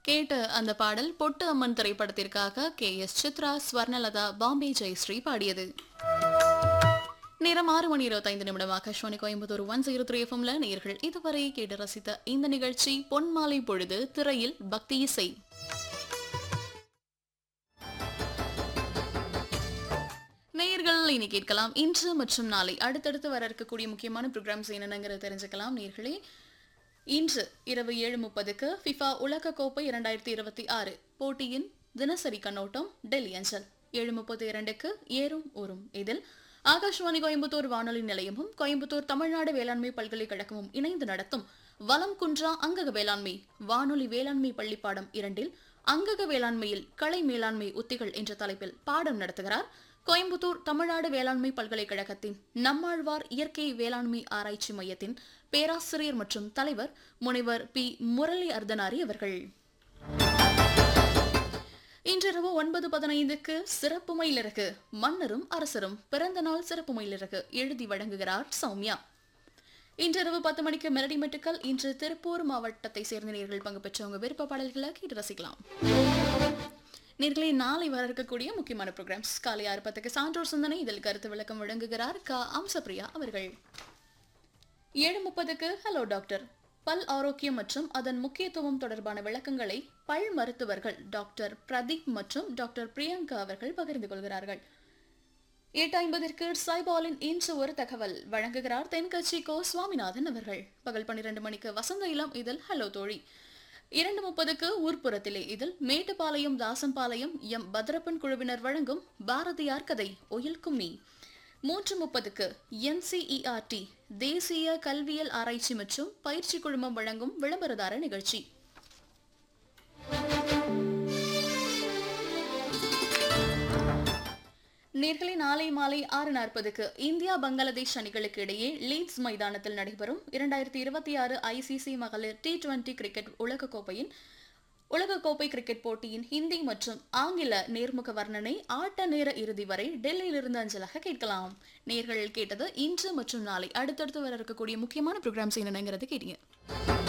கேட்ட அந்த பாடல் பொட்டு அம்மன் திரைப்படத்திற்காக கே எஸ் சித்ரா ஸ்வர்ணலதா பாம்பே ஜெயஸ்ரீ பாடியது நேரம் ஆறு மணி இருபத்தைந்து நிமிடம் Akashvani Coimbatore one zero three எஃப்எம்ல நேர்கள் இதுவரை கேட்டு ரசித்த இந்த நிகழ்ச்சி பொன்மாலை பொழுது திரையில் பக்தி இசை நேயர்கள் இனி கேட்கலாம் இன்று மற்றும் நாளை அடுத்தடுத்து வர இருக்கக்கூடிய முக்கியமான ப்ரோக்ராம்ஸ் என்னென்னங்கிறத தெரிஞ்சுக்கலாம் நேர்களே இன்று இரவு ஏழு முப்பதுக்கு ஃபிஃபா உலக கோப்பை இரண்டாயிரத்தி இருபத்தி ஆறு போட்டியின் தினசரி கண்ணோட்டம் டெல்லி அஞ்சல் ஏழு முப்பது இரண்டுக்கு ஏறும் ஊரும் இதில் ஆகாஷ்வாணி கோயம்புத்தூர் வானொலி நிலையமும் கோயம்புத்தூர் தமிழ்நாடு வேளாண்மை பல்கலைக்கழகமும் இணைந்து நடத்தும் வலம் குன்றா அங்கக வேளாண்மை வானொலி வேளாண்மை பள்ளிப்பாடம் இரண்டில் அங்கக வேளாண்மையில் களை மேலாண்மை உத்திகள் என்ற தலைப்பில் பாடம் நடத்துகிறார் கோயம்புத்தூர் தமிழ்நாடு வேளாண்மை பல்கலைக்கழகத்தின் நம்மாழ்வார் இயற்கை வேளாண்மை ஆராய்ச்சி மையத்தின் பேராசிரியர் மற்றும் தலைவர் முனைவர் பி முரளி அர்தனாரி அவர்கள் இன்றிரவு ஒன்பது பதினைந்துக்கு சிறப்பு மயிலிறகு மன்னரும் அரசரும் பிறந்த நாள் சிறப்பு மயிலிறகு எழுதி வழங்குகிறார் சௌமியா இன்றிரவு பத்து மணிக்கு மெலடி மெட்டுக்கள் இன்று திருப்பூர் மாவட்டத்தை சேர்ந்த நேர்கள் பங்கு பெற்றவங்க விருப்ப பாடல்களை கேட்டு ரசிக்கலாம் நேர்களே நாளை வர இருக்கக்கூடிய முக்கியமான ப்ரோக்ராம்ஸ் காலை ஆறு பத்துக்கு சான்றோர் சிந்தனை இதில் கருத்து விளக்கம் வழங்குகிறார் க அம்சப்பிரியா அவர்கள் ஏழு முப்பதுக்கு ஹலோ டாக்டர் பல் ஆரோக்கியம் மற்றும் அதன் முக்கியத்துவம் தொடர்பான விளக்கங்களை பல் மருத்துவர்கள் டாக்டர் பிரதீப் மற்றும் டாக்டர் பிரியங்கா அவர்கள் பகிர்ந்து கொள்கிறார்கள் எட்டு ஐம்பதற்கு சாய்பாலின் இன்று ஒரு தகவல் வழங்குகிறார் தென்கட்சி கோ சுவாமிநாதன் அவர்கள் பகல் பன்னிரண்டு மணிக்கு வசந்த இளம் இதில் ஹலோ தோழி இரண்டு முப்பதுக்கு ஊர்ப்புறத்திலே இதில் மேட்டுப்பாளையம் தாசம்பாளையம் எம் பத்ரப்பன் குழுவினர் வழங்கும் பாரதியார் கதை ஒயில் கும்மி மூன்று முப்பதுக்கு என்சிஇஆர்டி தேசிய கல்வியல் ஆராய்ச்சி மற்றும் பயிற்சி குழுமம் வழங்கும் விளம்பரதார நிகழ்ச்சி நேர்களை நாளை மாலை ஆறு நாற்பதுக்கு இந்தியா பங்களாதேஷ் அணிகளுக்கு இடையே லீட்ஸ் மைதானத்தில் நடைபெறும் இரண்டாயிரத்தி இருபத்தி ஆறு ஐசிசி மகளிர் டி டுவெண்டி கிரிக்கெட் உலகக்கோப்பையின் உலகக்கோப்பை கிரிக்கெட் போட்டியின் ஹிந்தி மற்றும் ஆங்கில நேர்முக வர்ணனை ஆட்ட நேர இறுதி வரை டெல்லியிலிருந்து அஞ்சலாக கேட்கலாம் நேர்கள் கேட்டது இன்று மற்றும் நாளை அடுத்தடுத்து வர இருக்கக்கூடிய முக்கியமான ப்ரோக்ராம்ஸ் என்னங்கிறது கேட்டீங்க